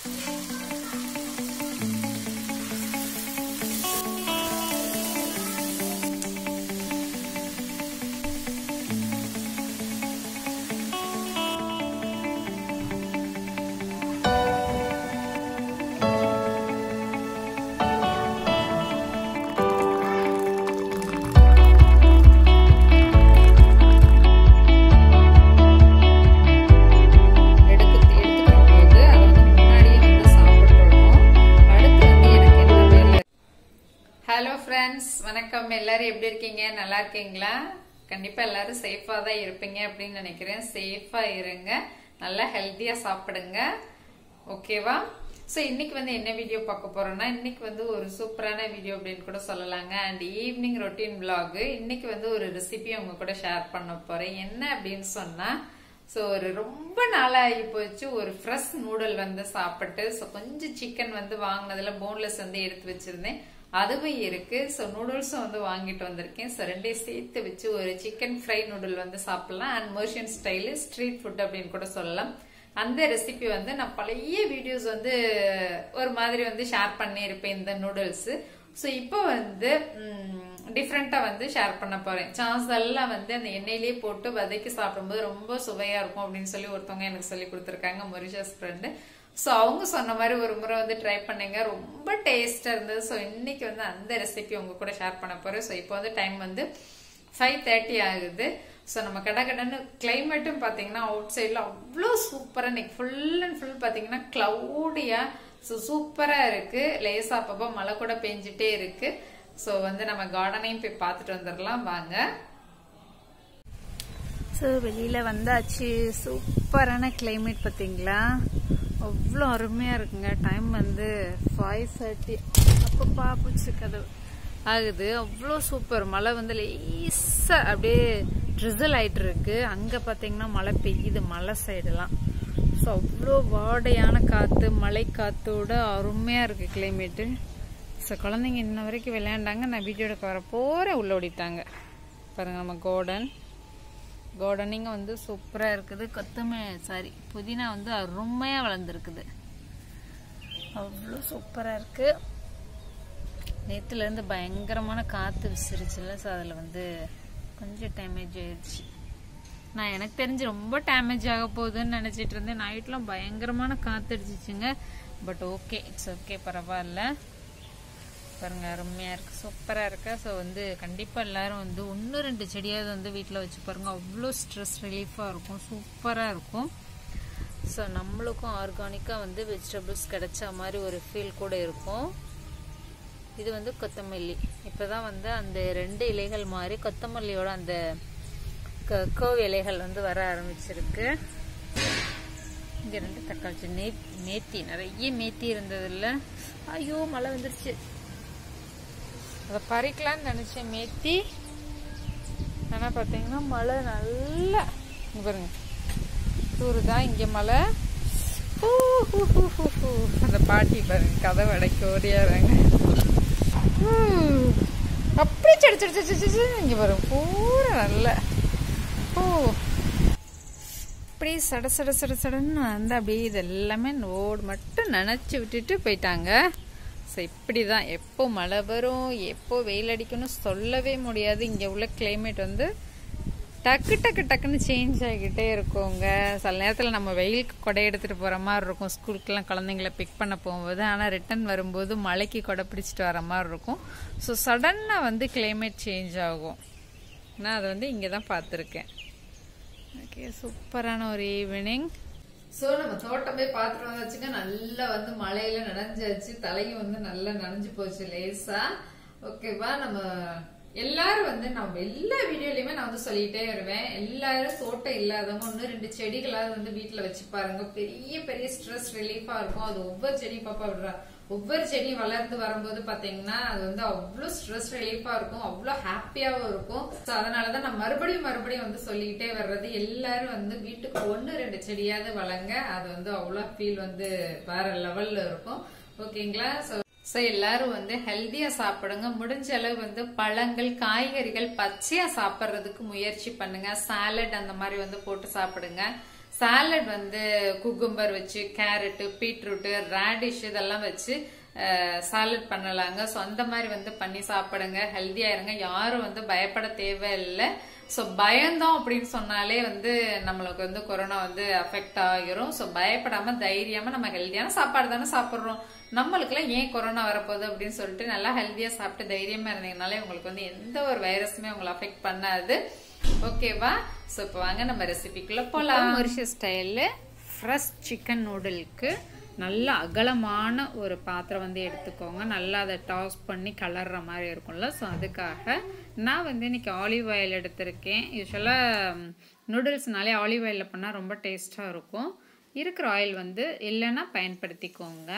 எடுத்து எடுத்துக்கிற போது அதை வந்து முன்னாடியே வந்து சாப்பிட்டுறணும் அடுத்து வந்து எனக்கு என்ன வேலை ஹலோ ஃப்ரெண்ட்ஸ் வணக்கம் எல்லாரும் எப்படி இருக்கீங்க நல்லா இருக்கீங்களா கண்டிப்பா எல்லாரும் சேஃபா தான் இருப்பீங்க அப்படின்னு நினைக்கிறேன் சேஃபா இருங்க நல்லா ஹெல்த்தியா சாப்பிடுங்க ஓகேவா ஸோ இன்னைக்கு வந்து என்ன வீடியோ பார்க்க போறோம்னா இன்னைக்கு வந்து ஒரு சூப்பரான வீடியோ அப்படின்னு கூட சொல்லலாங்க அண்ட் ஈவினிங் ரொட்டீன் vlog இன்னைக்கு வந்து ஒரு ரெசிபி உங்க கூட ஷேர் பண்ண போறேன் என்ன அப்படின்னு சொன்னா ஸோ ஒரு ரொம்ப நாளாகி போச்சு ஒரு ஃப்ரெஷ் நூடுல் வந்து சாப்பிட்டு ஸோ கொஞ்சம் சிக்கன் வந்து வாங்கினதுல போன்லெஸ் வந்து எடுத்து வச்சிருந்தேன் அதுவும் இருக்கு ஸோ நூடுல்ஸும் வந்து வாங்கிட்டு வந்திருக்கேன் ஸோ ரெண்டையும் சேர்த்து வச்சு ஒரு சிக்கன் ஃப்ரை நூடுல் வந்து சாப்பிடலாம் and Mauritian style street food அப்படின்னு கூட சொல்லலாம் அந்த ரெசிபி வந்து நான் பழைய வீடியோஸ் வந்து ஒரு மாதிரி வந்து ஷேர் பண்ணியிருப்பேன் இந்த நூடுல்ஸ் ஸோ இப்போ வந்து டிஃப்ரெண்ட்டாக வந்து ஷேர் பண்ண போறேன் சான்ஸ் எல்லாம் வந்து அந்த எண்ணெயிலே போட்டு வதக்கி சாப்பிடும்போது ரொம்ப சுவையா இருக்கும் அப்படின்னு சொல்லி ஒருத்தவங்க எனக்கு சொல்லி கொடுத்துருக்காங்க மொரிஷியஸ் ஃப்ரெண்டு ஸோ அவங்க சொன்ன மாதிரி ஒரு முறை வந்து ட்ரை பண்ணீங்க ரொம்ப டேஸ்டா இருந்தது ஸோ இன்னைக்கு வந்து அந்த ரெசிபி உங்க கூட ஷேர் பண்ண போறேன் ஸோ இப்போ வந்து டைம் வந்து ஃபைவ் தேர்ட்டி ஆகுது ஸோ நம்ம கடை கடன்னு கிளைமேட்டும் பார்த்தீங்கன்னா அவுட் சைடில் அவ்வளோ சூப்பராக இன்னைக்கு ஃபுல் அண்ட் ஃபுல் பார்த்தீங்கன்னா க்ளவுடியாக ஸோ சூப்பராக இருக்கு லேசா அப்பப்போ மழை கூட பெஞ்சிட்டே இருக்கு ஸோ வந்து நம்ம கார்டனையும் போய் பார்த்துட்டு வந்துடலாம் வாங்க ஸோ வெளியில் வந்தாச்சு சூப்பரான கிளைமேட் பார்த்தீங்களா அவ்வளோ அருமையாக இருக்குங்க டைம் வந்து ஃபைவ் தேர்ட்டி அப்போ பாப்புச்சு கதவு ஆகுது அவ்வளோ சூப்பர் மழை வந்து லேசாக அப்படியே ட்ரிசல் ஆயிட்டு இருக்கு அங்கே பார்த்தீங்கன்னா மழை பெய்யுது மலை சைடெல்லாம் ஸோ அவ்வளோ வாடையான காற்று மழை காற்றோட அருமையாக இருக்கு கிளைமேட்டு ஸோ குழந்தைங்க இன்ன வரைக்கும் விளையாண்டாங்க நான் வீடியோ எடுக்க வர போகிறேன் உள்ள ஓடிட்டாங்க பாருங்க நம்ம கோடன் கார்டனிங் வந்து சூப்பராக இருக்குது கொத்தமல்லி சாரி புதினா வந்து அருமையாக வளர்ந்துருக்குது அவ்வளோ சூப்பராக இருக்குது நேற்றுலேருந்து பயங்கரமான காற்று விசிறிச்சுல ஸோ அதில் வந்து கொஞ்சம் டேமேஜ் ஆயிடுச்சு நான் எனக்கு தெரிஞ்சு ரொம்ப டேமேஜ் ஆக போகுதுன்னு நினச்சிட்டு இருந்தேன் நைட்லாம் பயங்கரமான காற்று அடிச்சிச்சுங்க பட் ஓகே இட்ஸ் ஓகே பரவாயில்ல பாருங்க அருமையாக இருக்குது சூப்பராக இருக்கா ஸோ வந்து கண்டிப்பாக எல்லாரும் வந்து ஒன்று ரெண்டு செடியாவது வந்து வீட்டில் வச்சு பாருங்க அவ்வளோ ஸ்ட்ரெஸ் ரிலீஃபாக இருக்கும் சூப்பராக இருக்கும் ஸோ நம்மளுக்கும் ஆர்கானிக்காக வந்து வெஜிடபிள்ஸ் கிடைச்ச மாதிரி ஒரு ஃபீல் கூட இருக்கும் இது வந்து கொத்தமல்லி இப்போ தான் வந்து அந்த ரெண்டு இலைகள் மாதிரி கொத்தமல்லியோட அந்த கர்வ் இலைகள் வந்து வர ஆரம்பிச்சிருக்கு இங்கே ரெண்டு தக்காளி நே மேத்தி நிறைய மேத்தி இருந்ததில்ல ஐயோ மழை வந்துருச்சு அதை பறிக்கலாம்னு நினச்சேன் மேத்தி ஆனால் பார்த்தீங்கன்னா மழை நல்லா இங்க பாருங்க தூருதான் இங்கே மழை ஊ, ஹூ, ஹூ, ஹூ, ஹூ. அந்த பாட்டி பாருங்க கதவு அடைக்க ஓடியாறாங்க ஊ, அப்படியே சடி சடி சடி சடி சடி இங்கே பாருங்க பூரா நல்ல ஓ அப்படியே சட சட சட சடன்னு வந்து அப்படியே இது எல்லாமே ரோடு மட்டும் நனைச்சி விட்டுட்டு போயிட்டாங்க ஸோ இப்படி தான் எப்போ மழை வரும் எப்போ வெயில் அடிக்கணும் சொல்லவே முடியாது இங்கே உள்ள கிளைமேட் வந்து டக்கு டக்கு டக்குன்னு சேஞ்ச் ஆகிக்கிட்டே இருக்குங்க சில நேரத்தில் நம்ம வெயிலுக்கு கொடை எடுத்துகிட்டு போகிற மாதிரி இருக்கும் ஸ்கூலுக்கெல்லாம் குழந்தைங்கள பிக் பண்ண போகும்போது ஆனால் ரிட்டன் வரும்போது மழைக்கு கொடை பிடிச்சிட்டு வர மாதிரி இருக்கும் ஸோ சடனாக வந்து கிளைமேட் சேஞ்ச் ஆகும் நான் அதை வந்து இங்கே தான் பார்த்துருக்கேன் ஓகே சூப்பரான ஒரு ஈவினிங் சோ நம்ம தோட்டம் போய் பாத்துட்டு வந்தாச்சுங்க நல்லா வந்து மழையில நனைஞ்சாச்சு தலையும் வந்து நல்லா நனைஞ்சு போச்சு லேசா ஓகேவா நம்ம எல்லாரும் வந்து நம்ம எல்லா வீடியோலயுமே நான் வந்து சொல்லிட்டே வருவேன் எல்லாரும் தோட்டம் இல்லாதவங்க ஒன்று ரெண்டு செடிகளாவது வந்து வீட்டுல வச்சு பாருங்க பெரிய பெரிய ஸ்ட்ரெஸ் ரிலீஃபா இருக்கும் அது ஒவ்வொரு செடியும் பாப்பா விடுறா ஒவ்வொரு செடியும் வளர்ந்து வரும்போது பாத்தீங்கன்னா அது வந்து அவ்வளவு ஸ்ட்ரெஸ் ரிலீஃபா இருக்கும் அவ்வளவு ஹாப்பியாவும் இருக்கும் சோ அதனாலதான் நான் மறுபடியும் மறுபடியும் வந்து சொல்லிக்கிட்டே வர்றது எல்லாரும் வந்து வீட்டுக்கு ஒண்ணு ரெண்டு செடியாவது வளங்க அது வந்து அவ்வளவு ஃபீல் வந்து வேற லெவல்ல இருக்கும் ஓகேங்களா சோ ஸோ எல்லாரும் வந்து ஹெல்த்தியா சாப்பிடுங்க முடிஞ்ச அளவு வந்து பழங்கள் காய்கறிகள் பச்சையா சாப்பிட்றதுக்கு முயற்சி பண்ணுங்க சாலட் அந்த மாதிரி வந்து போட்டு சாப்பிடுங்க சாலட் வந்து குக்கும்பர் வச்சு கேரட்டு பீட்ரூட்டு ரேடிஷ் இதெல்லாம் வச்சு சாலட் பண்ணலாங்க ஸோ அந்த மாதிரி வந்து பண்ணி சாப்பிடுங்க ஹெல்த்தியா இருங்க யாரும் வந்து பயப்பட தேவையில்லை ஸோ பயந்தோம் அப்படின்னு சொன்னாலே வந்து நம்மளுக்கு வந்து கொரோனா வந்து அஃபெக்ட் ஆகிரும் ஸோ பயப்படாம தைரியமா நம்ம ஹெல்த்தியான சாப்பாடு தானே சாப்பிட்றோம் நம்மளுக்குலாம் ஏன் கொரோனா வரப்போகுது அப்படின்னு சொல்லிட்டு நல்லா ஹெல்த்தியா சாப்பிட்டு தைரியமா இருந்தீங்கனாலே உங்களுக்கு வந்து எந்த ஒரு வைரஸுமே உங்களை அஃபெக்ட் பண்ணாது ஓகேவா ஸோ இப்போ வாங்க நம்ம ரெசிபிக்குள்ள போகலாம் மொரிஷியஸ் ஸ்டைலில் ஃப்ரெஷ் சிக்கன் நூடுலுக்கு நல்ல அகலமான ஒரு பாத்திரம் வந்து எடுத்துக்கோங்க நல்லா அதை டாஸ் பண்ணி கலர்ற மாதிரி இருக்கும்ல ஸோ அதுக்காக நான் வந்து இன்னைக்கு ஆலிவ் ஆயில் எடுத்திருக்கேன் யூஸ்வலாக நூடுல்ஸ்னாலே ஆலிவ் ஆயிலில் பண்ணால் ரொம்ப டேஸ்ட்டாக இருக்கும் இருக்கிற ஆயில் வந்து இல்லைன்னா பயன்படுத்திக்கோங்க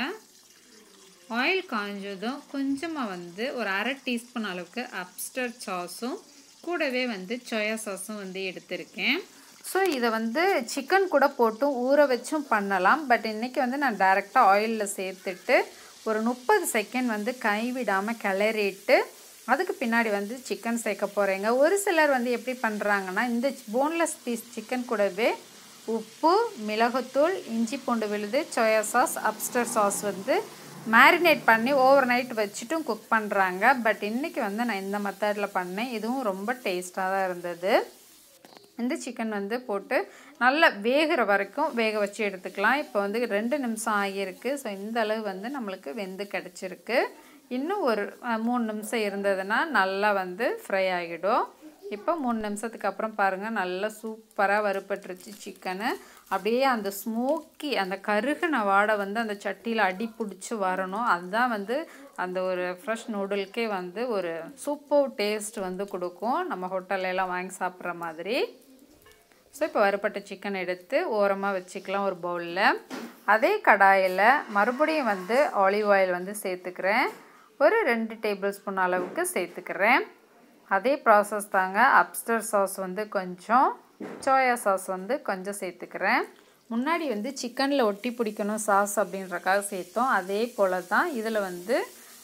ஆயில் காஞ்சதும் கொஞ்சமாக வந்து ஒரு அரை டீஸ்பூன் அளவுக்கு அப்ஸ்டர் சாஸும் கூடவே வந்து சோயா சாஸும் வந்து எடுத்திருக்கேன் ஸோ இதை வந்து சிக்கன் கூட போட்டும் ஊற வச்சும் பண்ணலாம் பட் இன்றைக்கி வந்து நான் டைரெக்டாக ஆயிலில் சேர்த்துட்டு ஒரு முப்பது செகண்ட் வந்து கைவிடாமல் கிளறிட்டு அதுக்கு பின்னாடி வந்து சிக்கன் சேர்க்க போகிறேங்க ஒரு சிலர் வந்து எப்படி பண்ணுறாங்கன்னா இந்த போன்லெஸ் பீஸ் சிக்கன் கூடவே உப்பு மிளகுத்தூள் இஞ்சி பூண்டு விழுது சோயா சாஸ் அப்ஸ்டர் சாஸ் வந்து மேரினேட் பண்ணி ஓவர் நைட் வச்சுட்டும் குக் பண்ணுறாங்க பட் இன்றைக்கி வந்து நான் இந்த மெத்தடில் பண்ணேன் இதுவும் ரொம்ப டேஸ்ட்டாக தான் இருந்தது இந்த சிக்கன் வந்து போட்டு நல்லா வேகிற வரைக்கும் வேக வச்சு எடுத்துக்கலாம் இப்போ வந்து ரெண்டு நிமிஷம் ஆகியிருக்கு ஸோ இந்த அளவு வந்து நம்மளுக்கு வெந்து கிடச்சிருக்கு இன்னும் ஒரு மூணு நிமிஷம் இருந்ததுன்னா நல்லா வந்து ஃப்ரை ஆகிடும் இப்போ மூணு நிமிஷத்துக்கு அப்புறம் பாருங்கள் நல்லா சூப்பராக வறுபட்டுருச்சு சிக்கனு அப்படியே அந்த ஸ்மோக்கி அந்த கருகின வாடை வந்து அந்த சட்டியில் அடி பிடிச்சி வரணும் அதுதான் வந்து அந்த ஒரு ஃப்ரெஷ் நூடுல்கே வந்து ஒரு சூப்பர் டேஸ்ட் வந்து கொடுக்கும் நம்ம ஹோட்டல்லாம் வாங்கி சாப்பிட்ற மாதிரி ஸோ இப்போ வறுப்பட்ட சிக்கன் எடுத்து ஓரமாக வச்சுக்கலாம் ஒரு பவுலில் அதே கடாயில் மறுபடியும் வந்து ஆலிவ் ஆயில் வந்து சேர்த்துக்கிறேன் ஒரு ரெண்டு டேபிள் ஸ்பூன் அளவுக்கு சேர்த்துக்கிறேன் அதே ப்ராசஸ் தாங்க அப்ஸ்டர் சாஸ் வந்து கொஞ்சம் சோயா சாஸ் வந்து கொஞ்சம் சேர்த்துக்கிறேன் முன்னாடி வந்து சிக்கனில் ஒட்டி பிடிக்கணும் சாஸ் அப்படின்றக்காக சேர்த்தோம் அதே போல் தான் இதில் வந்து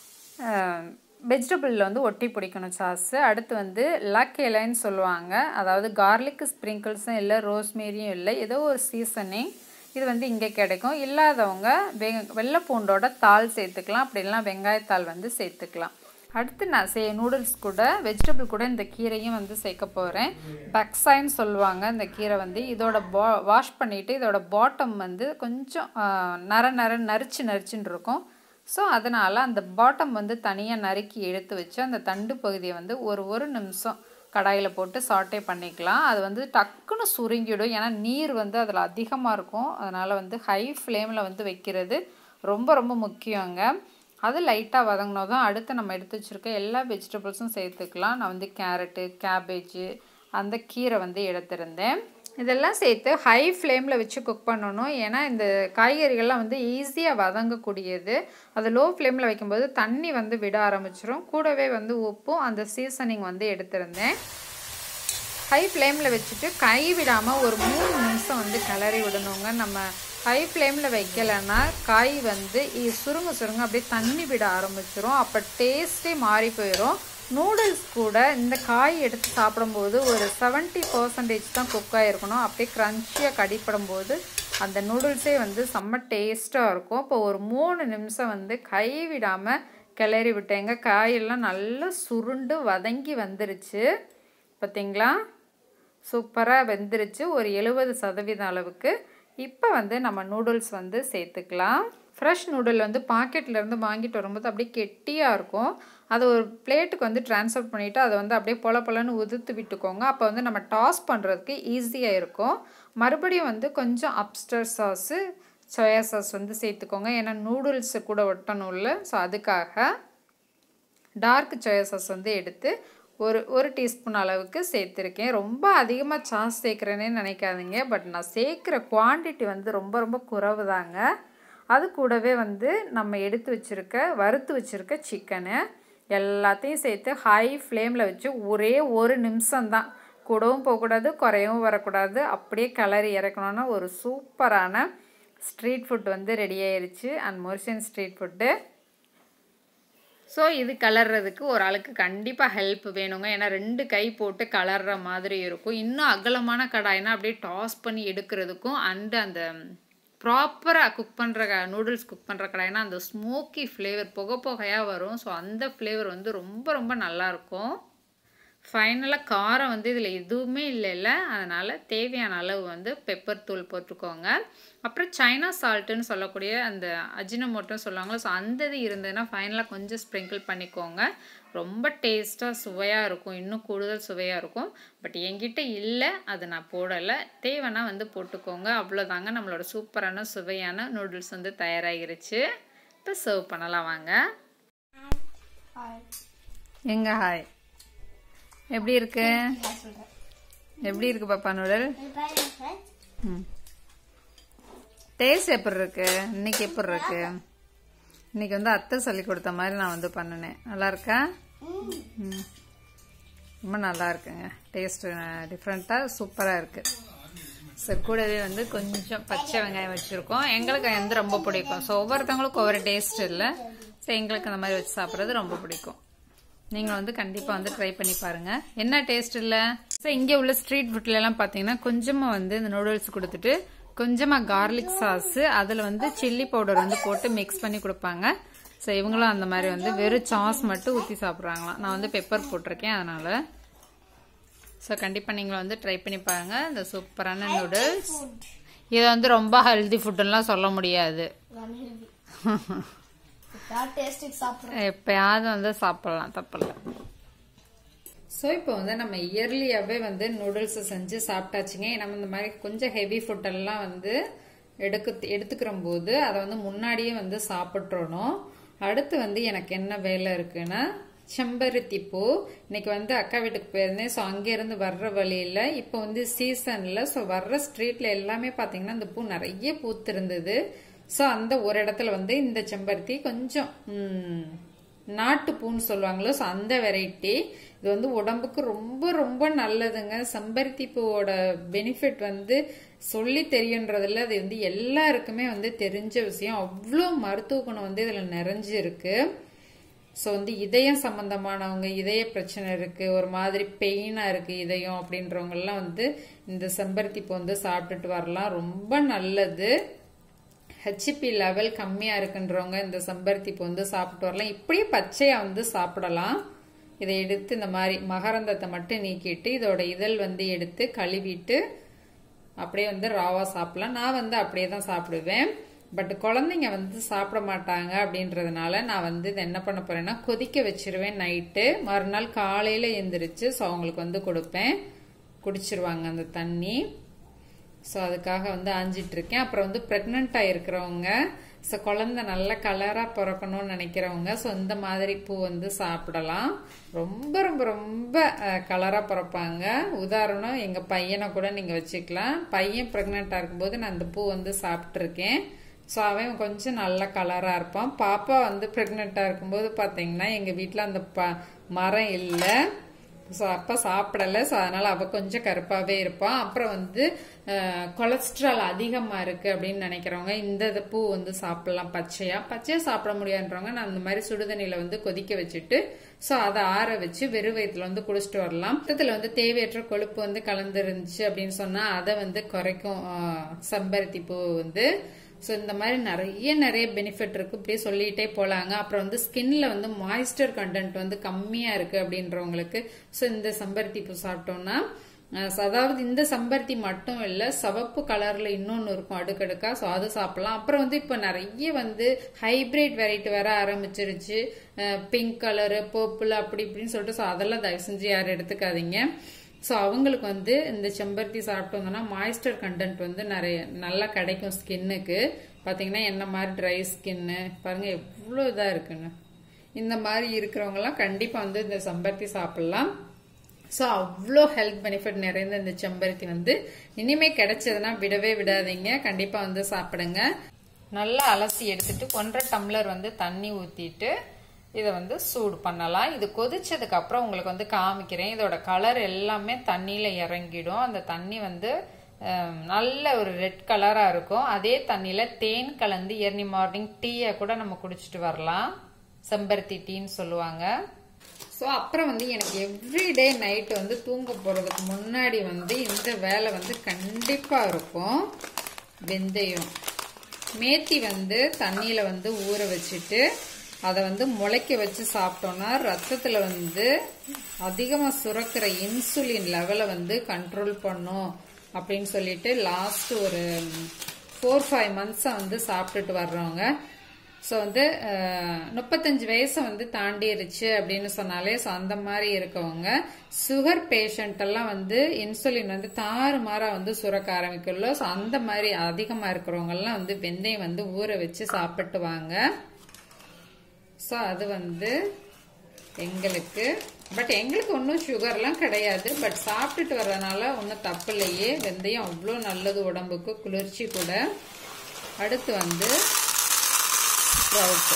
வெஜிடபிளில் வந்து ஒட்டி பிடிக்கணும் சாஸு அடுத்து வந்து லக் இலைன்னு சொல்லுவாங்க அதாவது கார்லிக் ஸ்ப்ரிங்கிள்ஸும் இல்லை ரோஸ்மேரியும் இல்லை ஏதோ ஒரு சீசனிங் இது வந்து இங்கே கிடைக்கும் இல்லாதவங்க வெ வெள்ளை பூண்டோட தாள் சேர்த்துக்கலாம் அப்படி இல்லைனா வெங்காயத்தாள் வந்து சேர்த்துக்கலாம் அடுத்து நான் சே நூடுல்ஸ் கூட வெஜிடபிள் கூட இந்த கீரையும் வந்து சேர்க்க போகிறேன் பக்ஸாயின்னு சொல்லுவாங்க இந்த கீரை வந்து இதோட பா வாஷ் பண்ணிவிட்டு இதோட பாட்டம் வந்து கொஞ்சம் நர நர நரிச்சு நரிச்சுன்னு இருக்கும் ஸோ அதனால் அந்த பாட்டம் வந்து தனியாக நறுக்கி எடுத்து வச்சு அந்த தண்டு பகுதியை வந்து ஒரு ஒரு நிமிஷம் கடாயில் போட்டு சாட்டே பண்ணிக்கலாம் அது வந்து டக்குன்னு சுருங்கிடும் ஏன்னா நீர் வந்து அதில் அதிகமாக இருக்கும் அதனால் வந்து ஹை ஃப்ளேமில் வந்து வைக்கிறது ரொம்ப ரொம்ப முக்கியங்க அது லைட்டாக வதங்கினதும் அடுத்து நம்ம எடுத்து வச்சுருக்க எல்லா வெஜிடபிள்ஸும் சேர்த்துக்கலாம் நான் வந்து கேரட்டு கேபேஜு அந்த கீரை வந்து எடுத்திருந்தேன் இதெல்லாம் சேர்த்து ஹை ஃப்ளேமில் வச்சு குக் பண்ணணும் ஏன்னா இந்த காய்கறிகள்லாம் வந்து ஈஸியாக வதங்கக்கூடியது அது லோ ஃப்ளேமில் வைக்கும்போது தண்ணி வந்து விட ஆரம்பிச்சிரும் கூடவே வந்து உப்பும் அந்த சீசனிங் வந்து எடுத்திருந்தேன் ஹை ஃப்ளேமில் வச்சுட்டு கை விடாமல் ஒரு மூணு நிமிஷம் வந்து கிளறி விடணுங்க நம்ம ஹை ஃப்ளேமில் வைக்கலைன்னா காய் வந்து சுருங்க சுருங்க அப்படியே தண்ணி விட ஆரம்பிச்சிரும் அப்போ டேஸ்ட்டே மாறி போயிடும் நூடுல்ஸ் கூட இந்த காய் எடுத்து சாப்பிடும்போது ஒரு செவன்ட்டி பர்சன்டேஜ் தான் குக் ஆகிருக்கணும் அப்படியே க்ரன்ச்சியாக கடிப்படும் போது அந்த நூடுல்ஸே வந்து செம்ம டேஸ்ட்டாக இருக்கும் இப்போ ஒரு மூணு நிமிஷம் வந்து கை விடாமல் கிளறி விட்டேங்க காயெல்லாம் நல்லா சுருண்டு வதங்கி வந்துருச்சு பார்த்தீங்களா சூப்பராக வெந்துருச்சு ஒரு எழுபது சதவீதம் அளவுக்கு இப்போ வந்து நம்ம நூடுல்ஸ் வந்து சேர்த்துக்கலாம் ஃப்ரெஷ் நூடுல் வந்து பாக்கெட்லேருந்து வாங்கிட்டு வரும்போது அப்படியே கெட்டியாக இருக்கும் அதை ஒரு பிளேட்டுக்கு வந்து ட்ரான்ஸ்ஃபர் பண்ணிவிட்டு அதை வந்து அப்படியே பொல பொலன்னு உதுத்து விட்டுக்கோங்க அப்போ வந்து நம்ம டாஸ் பண்ணுறதுக்கு ஈஸியாக இருக்கும் மறுபடியும் வந்து கொஞ்சம் அப்ஸ்டர் சாஸு சோயா சாஸ் வந்து சேர்த்துக்கோங்க ஏன்னா நூடுல்ஸு கூட ஒட்டணும்ல ஸோ அதுக்காக டார்க் சோயா சாஸ் வந்து எடுத்து ஒரு ஒரு டீஸ்பூன் அளவுக்கு சேர்த்துருக்கேன் ரொம்ப அதிகமாக சாஸ் சேர்க்குறேனே நினைக்காதீங்க பட் நான் சேர்க்குற குவான்டிட்டி வந்து ரொம்ப ரொம்ப குறைவு தாங்க அது கூடவே வந்து நம்ம எடுத்து வச்சுருக்க வறுத்து வச்சுருக்க சிக்கனு எல்லாத்தையும் சேர்த்து ஹை ஃப்ளேமில் வச்சு ஒரே ஒரு நிமிஷம்தான் கூடவும் போகக்கூடாது குறையவும் வரக்கூடாது அப்படியே கிளறி இறக்கணுன்னா ஒரு சூப்பரான ஸ்ட்ரீட் ஃபுட் வந்து ரெடி ஆயிருச்சு and Mauritian street food so இது கலர்றதுக்கு ஒரு ஆளுக்கு கண்டிப்பாக ஹெல்ப் வேணுங்க ஏன்னா ரெண்டு கை போட்டு கலர்ற மாதிரி இருக்கும் இன்னும் அகலமான கடாய்னா அப்படியே டாஸ் பண்ணி எடுக்கிறதுக்கும் அண்டு அந்த ப்ராப்பராக குக் பண்ணுற நூடுல்ஸ் குக் பண்ணுற கடாய்னா அந்த ஸ்மோக்கி ஃப்ளேவர் புகை புகையாக வரும் ஸோ அந்த ஃப்ளேவர் வந்து ரொம்ப ரொம்ப நல்லாயிருக்கும் ஃபைனலாக காரம் வந்து இதில் எதுவுமே இல்லைல்ல அதனால் தேவையான அளவு வந்து பெப்பர் தூள் போட்டுக்கோங்க அப்புறம் சைனா சால்ட்டுன்னு சொல்லக்கூடிய அந்த அஜினமோட்டோன்னு சொல்லுவாங்களோ ஸோ அந்த இது இருந்ததுன்னா ஃபைனலாக கொஞ்சம் ஸ்ப்ரிங்கிள் பண்ணிக்கோங்க ரொம்ப டேஸ்ட்டாக சுவையாக இருக்கும் இன்னும் கூடுதல் சுவையாக இருக்கும் பட் என்கிட்ட இல்லை அதை நான் போடலை தேவைன்னா வந்து போட்டுக்கோங்க அவ்வளோதாங்க நம்மளோட சூப்பரான சுவையான நூடுல்ஸ் வந்து தயாராகிருச்சு இப்போ சர்வ் பண்ணலாம் வாங்க எங்க ஹாய் எப்படி இருக்கு எப்படி இருக்கு பாப்பா நூடல் ம் டேஸ்ட் எப்படி இருக்கு இன்னைக்கு எப்படி இருக்கு இன்னைக்கு வந்து அத்தை சொல்லி கொடுத்த மாதிரி நான் வந்து பண்ணினேன் நல்லா இருக்கா ம் ரொம்ப நல்லா இருக்குங்க டேஸ்ட் டிஃப்ரெண்ட்டாக சூப்பராக இருக்கு சரி கூடவே வந்து கொஞ்சம் பச்சை வெங்காயம் வச்சுருக்கோம் எங்களுக்கு வந்து ரொம்ப பிடிக்கும் ஸோ ஒவ்வொருத்தவங்களுக்கும் ஒவ்வொரு டேஸ்ட் இல்லை ஸோ எங்களுக்கு அந்த மாதிரி வச்சு சாப்பிட்றது ரொம்ப பிடிக்கும் நீங்கள் வந்து கண்டிப்பாக வந்து ட்ரை பண்ணி பாருங்க என்ன டேஸ்ட் இல்லை ஸோ இங்கே உள்ள ஸ்ட்ரீட் ஃபுட்லலாம் பார்த்தீங்கன்னா கொஞ்சமாக வந்து இந்த நூடுல்ஸ் கொடுத்துட்டு கொஞ்சமாக கார்லிக் சாஸ் அதில் வந்து சில்லி பவுடர் வந்து போட்டு மிக்ஸ் பண்ணி கொடுப்பாங்க ஸோ இவங்களும் அந்த மாதிரி வந்து வெறும் சாஸ் மட்டும் ஊற்றி சாப்பிட்றாங்களாம் நான் வந்து பெப்பர் போட்டிருக்கேன் அதனால ஸோ கண்டிப்பாக நீங்கள் வந்து ட்ரை பண்ணி பாருங்க இந்த சூப்பரான நூடுல்ஸ் இது வந்து ரொம்ப ஹெல்தி ஃபுட்டுலாம் சொல்ல முடியாது எப்பயாவது வந்து சாப்பிடலாம் தப்பில்ல ஸோ இப்போ வந்து நம்ம இயர்லியாகவே வந்து நூடுல்ஸை செஞ்சு சாப்பிட்டாச்சுங்க நம்ம இந்த மாதிரி கொஞ்சம் ஹெவி ஃபுட்டெல்லாம் வந்து எடுக்க எடுத்துக்கிற போது அதை வந்து முன்னாடியே வந்து சாப்பிட்றணும் அடுத்து வந்து எனக்கு என்ன வேலை இருக்குன்னா செம்பருத்தி பூ இன்னைக்கு வந்து அக்கா வீட்டுக்கு போயிருந்தேன் ஸோ அங்கேருந்து வர்ற வழியில் இப்போ வந்து சீசனில் ஸோ வர்ற ஸ்ட்ரீட்டில் எல்லாமே பார்த்தீங்கன்னா இந்த பூ நிறைய பூத்திருந்தது ஸோ அந்த ஒரு இடத்துல வந்து இந்த செம்பருத்தி கொஞ்சம் நாட்டு பூன்னு சொல்லுவாங்களோ ஸோ அந்த வெரைட்டி இது வந்து உடம்புக்கு ரொம்ப ரொம்ப நல்லதுங்க செம்பருத்தி பூவோட பெனிஃபிட் வந்து சொல்லி தெரியுன்றதுல அது வந்து எல்லாருக்குமே வந்து தெரிஞ்ச விஷயம் அவ்வளோ மருத்துவ குணம் வந்து இதில் நிறைஞ்சிருக்கு ஸோ வந்து இதயம் சம்பந்தமானவங்க இதய பிரச்சனை இருக்கு ஒரு மாதிரி பெயினா இருக்கு இதயம் அப்படின்றவங்கெல்லாம் வந்து இந்த செம்பருத்தி பூ வந்து சாப்பிட்டுட்டு வரலாம் ரொம்ப நல்லது ஹெச்பி லெவல் கம்மியா இருக்குன்றவங்க இந்த செம்பருத்தி பூ வந்து சாப்பிட்டு வரலாம் இப்படியே பச்சையா வந்து சாப்பிடலாம் இதை எடுத்து இந்த மாதிரி மகரந்தத்தை மட்டும் நீக்கிட்டு இதோட இதழ் வந்து எடுத்து கழுவிட்டு அப்படியே வந்து ராவா சாப்பிடலாம் நான் வந்து அப்படியே தான் சாப்பிடுவேன் பட் குழந்தைங்க வந்து சாப்பிட மாட்டாங்க அப்படின்றதுனால நான் வந்து இதை என்ன பண்ண போறேன்னா கொதிக்க வச்சிருவேன் நைட்டு மறுநாள் காலையில எந்திரிச்சு ஸோ அவங்களுக்கு வந்து கொடுப்பேன் குடிச்சிருவாங்க அந்த தண்ணி ஸோ அதுக்காக வந்து ஆஞ்சிட்டு இருக்கேன் அப்புறம் வந்து ப்ரெக்னெண்ட்டாக இருக்கிறவங்க ஸோ குழந்தை நல்ல கலராக பிறக்கணும்னு நினைக்கிறவங்க ஸோ இந்த மாதிரி பூ வந்து சாப்பிடலாம் ரொம்ப ரொம்ப ரொம்ப கலராக பிறப்பாங்க உதாரணம் எங்கள் பையனை கூட நீங்கள் வச்சுக்கலாம் பையன் ப்ரெக்னெண்ட்டாக இருக்கும்போது நான் இந்த பூ வந்து சாப்பிட்ருக்கேன் ஸோ அவன் கொஞ்சம் நல்ல கலராக இருப்பான் பாப்பா வந்து ப்ரெக்னெண்ட்டாக இருக்கும்போது பார்த்தீங்கன்னா எங்கள் வீட்டில் அந்த ப மரம் இல்லை ஸோ அப்போ சாப்பிடலை ஸோ அதனால் அவள் கொஞ்சம் கருப்பாகவே இருப்பான் அப்புறம் வந்து கொலஸ்ட்ரால் அதிகமாக இருக்குது அப்படின்னு நினைக்கிறவங்க இந்த பூ வந்து சாப்பிடலாம் பச்சையாக பச்சையாக சாப்பிட முடியாதுன்றவங்க நான் அந்த மாதிரி சுடுதண்ணியில் வந்து கொதிக்க வச்சுட்டு ஸோ அதை ஆற வச்சு வெறும் வயிற்றுல வந்து குடிச்சிட்டு வரலாம் இதில் வந்து தேவையற்ற கொழுப்பு வந்து கலந்துருந்துச்சு அப்படின்னு சொன்னால் அதை வந்து குறைக்கும் செம்பருத்தி பூ வந்து ஸோ இந்த மாதிரி நிறைய நிறைய பெனிஃபிட் இருக்கு இப்படியே சொல்லிட்டே போலாங்க அப்புறம் வந்து ஸ்கின்ல வந்து மாய்ஸ்டர் கண்டென்ட் வந்து கம்மியா இருக்கு அப்படின்றவங்களுக்கு ஸோ இந்த செம்பருத்தி பூ சாப்பிட்டோம்னா அதாவது இந்த செம்பருத்தி மட்டும் இல்ல சிவப்பு கலர்ல இன்னொன்னு இருக்கும் அடுக்கடுக்கா ஸோ அது சாப்பிடலாம் அப்புறம் வந்து இப்ப நிறைய வந்து ஹைபிரிட் வெரைட்டி வர ஆரம்பிச்சிருச்சு பிங்க் கலரு பர்பிள் அப்படி இப்படின்னு சொல்லிட்டு ஸோ அதெல்லாம் தயவு செஞ்சு யாரும் எடுத்துக்காதீங்க ஸோ அவங்களுக்கு வந்து இந்த செம்பருத்தி சாப்பிட்டோம்னா மாய்ஸ்டர் கண்டென்ட் வந்து நிறைய நல்லா கிடைக்கும் ஸ்கின்னுக்கு பார்த்தீங்கன்னா என்ன மாதிரி ட்ரை ஸ்கின்னு பாருங்க எவ்வளோ இதாக இருக்குன்னு இந்த மாதிரி இருக்கிறவங்கலாம் கண்டிப்பாக வந்து இந்த செம்பருத்தி சாப்பிடலாம் ஸோ அவ்வளோ ஹெல்த் பெனிஃபிட் நிறைந்த இந்த செம்பருத்தி வந்து இனிமே கிடைச்சதுன்னா விடவே விடாதீங்க கண்டிப்பாக வந்து சாப்பிடுங்க நல்லா அலசி எடுத்துட்டு ஒன்றரை டம்ளர் வந்து தண்ணி ஊற்றிட்டு இதை வந்து சூடு பண்ணலாம் இது கொதிச்சதுக்கு அப்புறம் உங்களுக்கு வந்து காமிக்கிறேன் இதோட கலர் எல்லாமே தண்ணியில இறங்கிடும் அந்த தண்ணி வந்து நல்ல ஒரு ரெட் கலரா இருக்கும் அதே தண்ணியில தேன் கலந்து இயர்லி மார்னிங் டீயை கூட நம்ம குடிச்சிட்டு வரலாம் செம்பருத்தி டீன்னு சொல்லுவாங்க ஸோ அப்புறம் வந்து எனக்கு எவ்ரிடே நைட்டு வந்து தூங்க போகிறதுக்கு முன்னாடி வந்து இந்த வேலை வந்து கண்டிப்பாக இருக்கும் வெந்தயம் மேத்தி வந்து தண்ணியில் வந்து ஊற வச்சுட்டு அதை வந்து முளைக்க வச்சு சாப்பிட்டோம்னா ரத்தத்தில் வந்து அதிகமாக சுரக்கிற இன்சுலின் லெவலை வந்து கண்ட்ரோல் பண்ணும் அப்படின்னு சொல்லிட்டு லாஸ்ட் ஒரு ஃபோர் ஃபைவ் மந்த்ஸாக வந்து சாப்பிட்டுட்டு வர்றவங்க ஸோ வந்து முப்பத்தஞ்சு வயசை வந்து தாண்டிருச்சு அப்படின்னு சொன்னாலே ஸோ அந்த மாதிரி இருக்கவங்க சுகர் பேஷண்ட் எல்லாம் வந்து இன்சுலின் வந்து தாறுமாறா வந்து சுரக்க ஆரம்பிக்குள்ள ஸோ அந்த மாதிரி அதிகமாக இருக்கிறவங்க எல்லாம் வந்து வெந்தயம் வந்து ஊற வச்சு சாப்பிட்டு வாங்க ஸோ அது வந்து எங்களுக்கு பட் எங்களுக்கு ஒன்றும் சுகர்லாம் கிடையாது பட் சாப்பிட்டுட்டு வர்றதுனால ஒன்றும் தப்பு இல்லையே வெந்தயம் அவ்வளோ நல்லது உடம்புக்கு குளிர்ச்சி கூட அடுத்து வந்து ஸ்ப்ரவுட்டு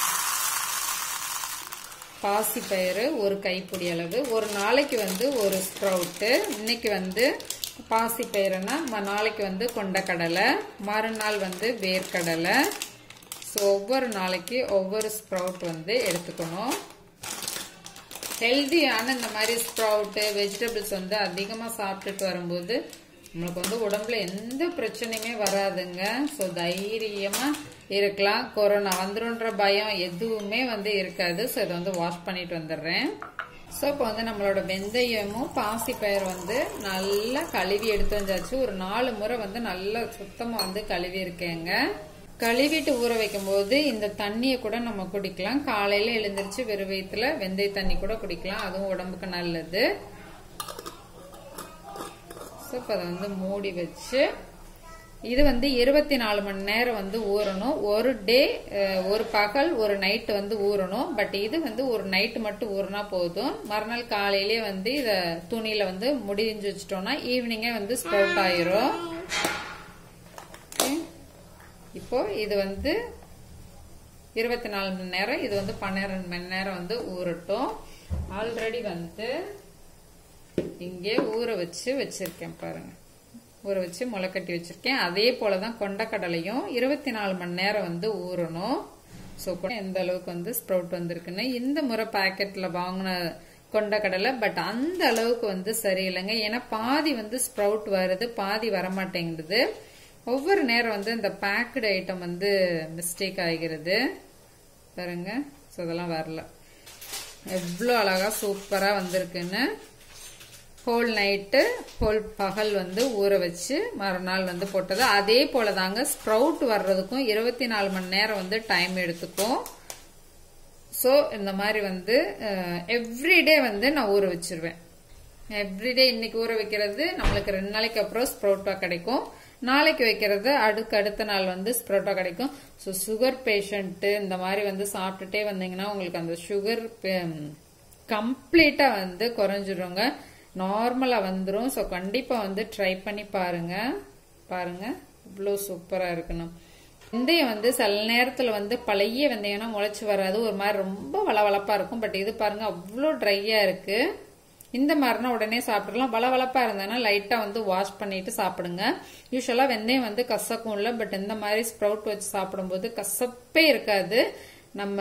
பாசிப்பயிறு ஒரு கைப்பிடி அளவு ஒரு நாளைக்கு வந்து ஒரு ஸ்ப்ரவுட்டு இன்னைக்கு வந்து பாசிப்பயிறுனா நாளைக்கு வந்து கொண்டக்கடலை மறுநாள் வந்து வேர்க்கடலை ஸோ ஒவ்வொரு நாளைக்கு ஒவ்வொரு ஸ்ப்ரவுட் வந்து எடுத்துக்கணும் ஹெல்தியான இந்த மாதிரி ஸ்ப்ரவுட்டு வெஜிடபிள்ஸ் வந்து அதிகமாக சாப்பிட்டுட்டு வரும்போது நம்மளுக்கு வந்து உடம்புல எந்த பிரச்சனையுமே வராதுங்க ஸோ தைரியமாக இருக்கலாம் கொரோனா வந்துருன்ற பயம் எதுவுமே வந்து இருக்காது ஸோ இதை வந்து வாஷ் பண்ணிட்டு வந்துடுறேன் ஸோ இப்போ வந்து நம்மளோட வெந்தயமும் பாசிப்பயிர் வந்து நல்லா கழுவி எடுத்து வந்தாச்சு ஒரு நாலு முறை வந்து நல்லா சுத்தமாக வந்து கழுவி இருக்கேங்க கழுவிட்டு ஊற வைக்கும் போது இந்த தண்ணியை கூட நம்ம குடிக்கலாம் காலையில எழுந்திருச்சு வெறும் வயிற்றுல வெந்தய தண்ணி கூட குடிக்கலாம் அதுவும் உடம்புக்கு நல்லது ஸோ இப்போ அதை வந்து மூடி வச்சு இது வந்து இருபத்தி நாலு மணி நேரம் வந்து ஊறணும் ஒரு டே ஒரு பகல் ஒரு நைட்டு வந்து ஊறணும் பட் இது வந்து ஒரு நைட்டு மட்டும் ஊறினா போதும் மறுநாள் காலையிலே வந்து இதை துணியில வந்து முடிஞ்சு வச்சிட்டோம்னா ஈவினிங்கே வந்து ஸ்ப்ரவுட் ஆயிரும் இப்போ இது வந்து இருபத்தி நாலு மணி நேரம் இது வந்து பன்னிரெண்டு மணி நேரம் வந்து ஊறட்டும் ஆல்ரெடி வந்து இங்கே ஊற வச்சு வச்சிருக்கேன் பாருங்க ஊற வச்சு முளைக்கட்டி வச்சிருக்கேன் அதே போலதான் கொண்டக்கடலையும் இருபத்தி நாலு மணி நேரம் வந்து ஊறணும் ஸோ எந்த அளவுக்கு வந்து ஸ்ப்ரவுட் வந்திருக்குன்னு இந்த முறை பாக்கெட்ல வாங்கின கொண்டக்கடலை பட் அந்த அளவுக்கு வந்து சரியில்லைங்க ஏன்னா பாதி வந்து ஸ்ப்ரவுட் வருது பாதி வரமாட்டேங்குது ஒவ்வொரு நேரம் வந்து இந்த பேக்கடு ஐட்டம் வந்து மிஸ்டேக் ஆகிறது பாருங்க ஸோ இதெல்லாம் வரல எவ்வளோ அழகா சூப்பராக வந்திருக்குன்னு ஹோல் நைட்டு ஹோல் பகல் வந்து ஊற வச்சு மறுநாள் வந்து போட்டது அதே போல தாங்க ஸ்ப்ரவுட் வர்றதுக்கும் இருபத்தி நாலு மணி நேரம் வந்து டைம் எடுத்துக்கும் ஸோ இந்த மாதிரி வந்து எவ்ரிடே வந்து நான் ஊற வச்சிருவேன் எவ்ரிடே இன்னைக்கு ஊற வைக்கிறது நம்மளுக்கு ரெண்டு நாளைக்கு அப்புறம் ஸ்ப்ரவுட்டா கிடைக்கும் நாளைக்கு வைக்கிறது அடுக்கு அடுத்த நாள் வந்து ஸ்ப்ரவுட்டா கிடைக்கும் ஸோ சுகர் பேஷண்ட்டு இந்த மாதிரி வந்து சாப்பிட்டுட்டே வந்தீங்கன்னா உங்களுக்கு அந்த சுகர் கம்ப்ளீட்டா வந்து குறைஞ்சிருங்க நார்மலா வந்துடும் ஸோ கண்டிப்பா வந்து ட்ரை பண்ணி பாருங்க பாருங்க இவ்வளோ சூப்பரா இருக்கணும் வெந்தயம் வந்து சில நேரத்துல வந்து பழைய வெந்தயம்னா முளைச்சு வராது ஒரு மாதிரி ரொம்ப வளவளப்பா இருக்கும் பட் இது பாருங்க அவ்வளோ ட்ரையா இருக்கு இந்த மாதிரினா உடனே சாப்பிடலாம் வளவளப்பா இருந்ததுன்னா லைட்டா வந்து வாஷ் பண்ணிட்டு சாப்பிடுங்க யூஸ்வலா வெந்தயம் வந்து கசக்கும் இல்லை பட் இந்த மாதிரி ஸ்ப்ரவுட் வச்சு சாப்பிடும்போது கசப்பே இருக்காது நம்ம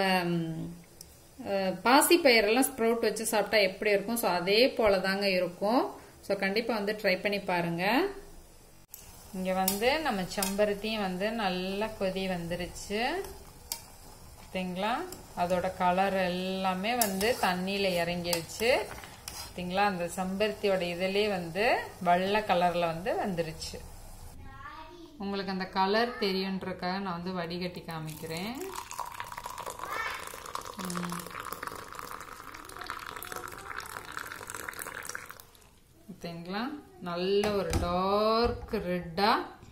பாசி பயிரெல்லாம் ஸ்ப்ரவுட் வச்சு சாப்பிட்டா எப்படி இருக்கும் ஸோ அதே போல தாங்க இருக்கும் ஸோ கண்டிப்பா வந்து ட்ரை பண்ணி பாருங்க இங்க வந்து நம்ம செம்பருத்தியும் வந்து நல்லா கொதி வந்துருச்சு பார்த்தீங்களா அதோட கலர் எல்லாமே வந்து தண்ணியில இறங்கிருச்சு பார்த்தீங்களா அந்த செம்பருத்தியோட இதுலயே வந்து வெள்ளை கலர்ல வந்து வந்துருச்சு உங்களுக்கு அந்த கலர் தெரியுன்றக்காக நான் வந்து வடிகட்டி காமிக்கிறேன் பார்த்தீங்களா நல்ல ஒரு டார்க் ரெட்டா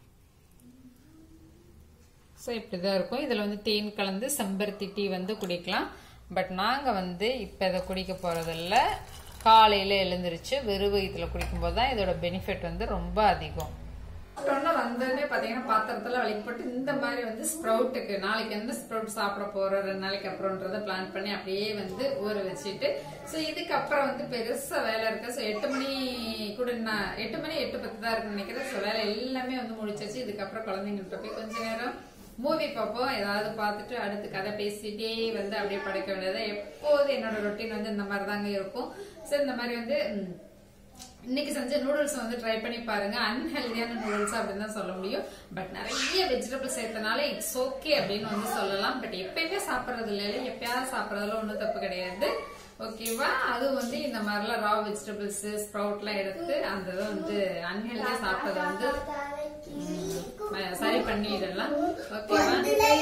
ஸோ இப்படிதான் இருக்கும் இதில் வந்து தேன் கலந்து செம்பருத்தி டீ வந்து குடிக்கலாம் பட் நாங்கள் வந்து இப்போ இதை குடிக்க போகிறதில்ல காலையில் எழுந்திருச்சு வெறும் வயிற்றுல குடிக்கும்போது தான் இதோட பெனிஃபிட் வந்து ரொம்ப அதிகம் சாப்பிட்டோன்னா வந்தோடனே பார்த்தீங்கன்னா பாத்திரத்தில் வலிப்பட்டு இந்த மாதிரி வந்து ஸ்ப்ரவுட்டுக்கு நாளைக்கு எந்த ஸ்ப்ரவுட் சாப்பிட போறோம் ரெண்டு நாளைக்கு அப்புறம்ன்றத பிளான் பண்ணி அப்படியே வந்து ஊற வச்சுட்டு ஸோ இதுக்கப்புறம் வந்து பெருசா வேலை இருக்கு ஸோ எட்டு மணி கூட நான் எட்டு மணி எட்டு பத்து தான் இருக்குன்னு நினைக்கிறேன் ஸோ வேலை எல்லாமே வந்து முடிச்சாச்சு இதுக்கப்புறம் குழந்தைங்கள்ட்ட போய் கொஞ்ச நேரம் மூவி பார்ப்போம் ஏதாவது பார்த்துட்டு அடுத்து கதை பேசிட்டே வந்து அப்படியே படைக்க வேண்டியது எப்போது என்னோட ரொட்டீன் வந்து இந்த மாதிரி தாங்க இருக்கும் சரி இந்த மாதிரி வந்து ம், இன்னைக்கு செஞ்ச நூடுல்ஸ் வந்து ட்ரை பண்ணி பாருங்க அன்ஹெல்தியான நூடுல்ஸ் அப்படின்னு தான் சொல்ல முடியும் பட் நிறைய வெஜிடபிள் சேர்த்தனால இட்ஸ் ஓகே அப்படின்னு வந்து சொல்லலாம் பட் எப்பயுமே சாப்பிட்றது இல்லை எப்பயாவது சாப்பிட்றதுல ஒன்றும் தப்பு கிடையாது ஓகேவா அது வந்து இந்த மாதிரிலாம் ரா வெஜிடபிள்ஸ் ஸ்ப்ரவுட்லாம் எடுத்து அந்த இதை வந்து அன்ஹெல்தியா சாப்பிட்டதை வந்து ம், சரி பண்ணிடலாம் ஓகேவா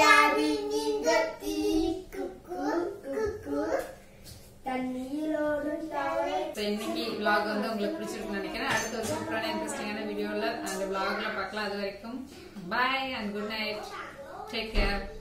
தண்ணீரோடும் தவறை So, இன்னைக்கு vlog வந்து உங்களுக்கு பிடிச்சிருக்குன்னு நினைக்கிறேன் அடுத்த ஒரு சூப்பரான இன்ட்ரெஸ்டிங்கான வீடியோல அந்த vlogல பார்க்கலாம் அது வரைக்கும் bye and good night take care